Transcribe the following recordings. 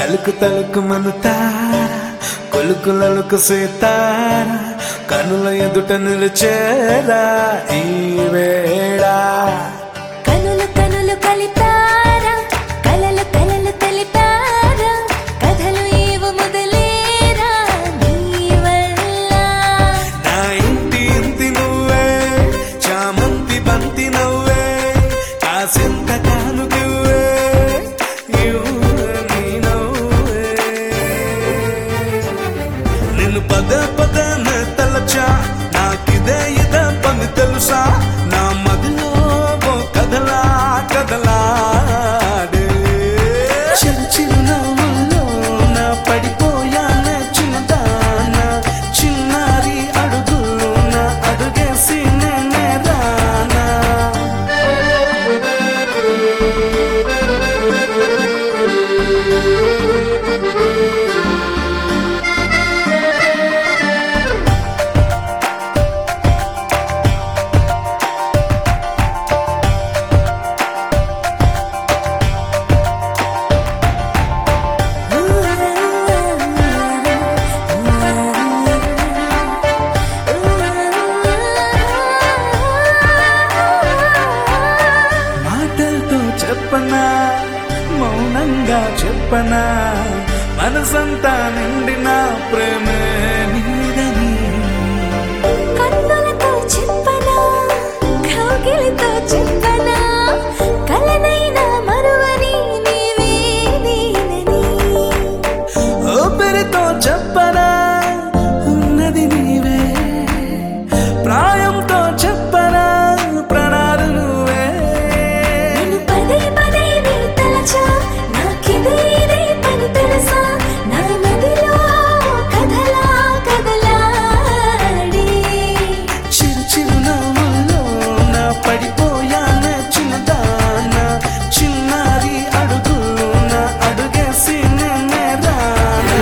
తలుకు తలుకు మనుతార కొలుకు లలుకు సీతార కనుల ఎదుట నిలిచేరా ఈ వేళ కనులు కనులు కలిపారా కలలు కలలు తెలిపారా కథలు ఏవో మొదలేరా నీ వల్ల నా ఇంటి ఇంటి నువ్వే చామంతి బంతి నవ్వే కాసింత కానుకివ్వే ఇవ్వు నీ నవ్వే నిన్ను పద పదన తలచా నాకిదే ఇద పని తెలుసా నా మదిలో ఓ కదలా కదలాడే చిరు చిరు నవ్వుల్లో నా పడిపోయానే చిన్నదాన చిన్నారి అడుగుల్లో నా అడుగేసి నేనే రానా మాటలతో చెప్పనా మౌనంగా చెప్పనా మనసంతా నిండిన ప్రేమే నీదని కన్నులతో చెప్పనా కౌగిలితో చెప్పనా కలనైనా మరువని నీవే నేనని ఊపిరితో చెప్పనా ఉన్నది నీవే ప్రాయంతో చెప్పనా ప్రణాలు నువ్వే నిన్ను పదే పదే నీ తలచా నాకిదే ఇదే పని తెలుసా నా మదిలో కథలా కదలాడి చిరు చిరు నవ్వుల్లో నా పడిపోయానే చిన్నదాన చిన్నారి అడుగుల్లో నా అడుగేసి నేనే రానా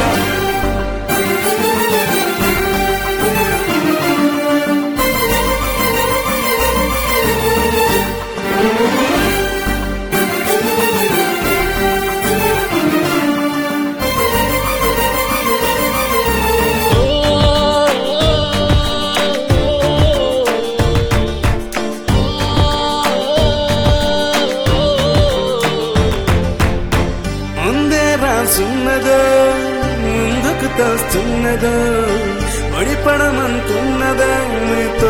ముందే రాసున్నదో ముందుకు తోస్తున్నదో ఒడిపడమంటున్నదో నీతో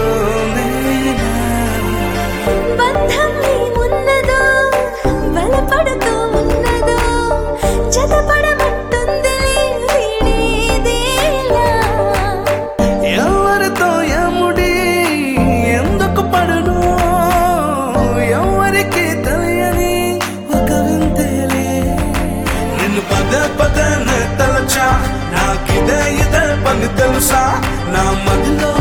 బంధం ఏమున్నదో బలపడుతూ ఉన్నదో జతపడమంటుందిలే వీడేదేలా ఎవరితో ఎముడి ఎందుకు పడును ఎవరికి తెలియని ఒక వింతేలే నిన్ను పద పదన తలచా నాకిదే ఇదే పని తెలుసా నా మదిలో